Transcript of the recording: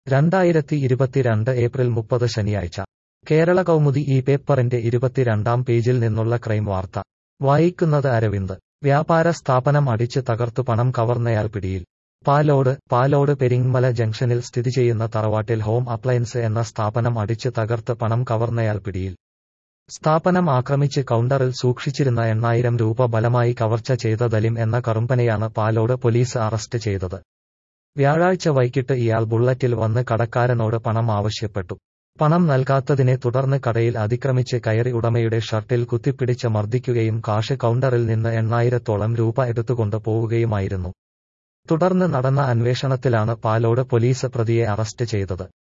രണ്ടായിരത്തി ഇരുപത്തിരണ്ട് ഏപ്രിൽ മുപ്പത് ശനിയാഴ്ച കേരള കൗമുദി ഈ പേപ്പറിന്റെ ഇരുപത്തിരണ്ടാം പേജിൽ നിന്നുള്ള ക്രൈം വാർത്ത വായിക്കുന്നത് അരവിന്ദ് വ്യാപാര സ്ഥാപനം അടിച്ച് തകർത്തു പണം കവർന്നയാൾ പിടിയിൽ പാലോട് പാലോട് പെരിങ്മല ജംഗ്ഷനിൽ സ്ഥിതി ചെയ്യുന്ന തറവാട്ടിൽ ഹോം അപ്ലയൻസ് എന്ന സ്ഥാപനം അടിച്ച് തകർത്ത് പണം കവർന്നയാൾ പിടിയിൽ സ്ഥാപനം ആക്രമിച്ച് കൗണ്ടറിൽ സൂക്ഷിച്ചിരുന്ന എണ്ണായിരം രൂപ ബലമായി കവർച്ച ചെയ്ത ദലിം എന്ന കറുമ്പനെയാണ് പാലോട് പോലീസ് അറസ്റ്റ് ചെയ്തത് വ്യാഴാഴ്ച വൈകിട്ട് ഇയാൾ ബുള്ളറ്റിൽ വന്ന് കടക്കാരനോട് പണം ആവശ്യപ്പെട്ടു പണം നൽകാത്തതിനെ തുടർന്ന് കടയിൽ അതിക്രമിച്ച് കയറി ഉടമയുടെ ഷർട്ടിൽ കുത്തിപ്പിടിച്ച് മർദ്ദിക്കുകയും കാഷ് കൗണ്ടറിൽ നിന്ന് എണ്ണായിരത്തോളം രൂപ എടുത്തുകൊണ്ട് പോവുകയുമായിരുന്നു തുടർന്ന് നടന്ന അന്വേഷണത്തിലാണ് പാലോട് പോലീസ് പ്രതിയെ അറസ്റ്റ് ചെയ്തത്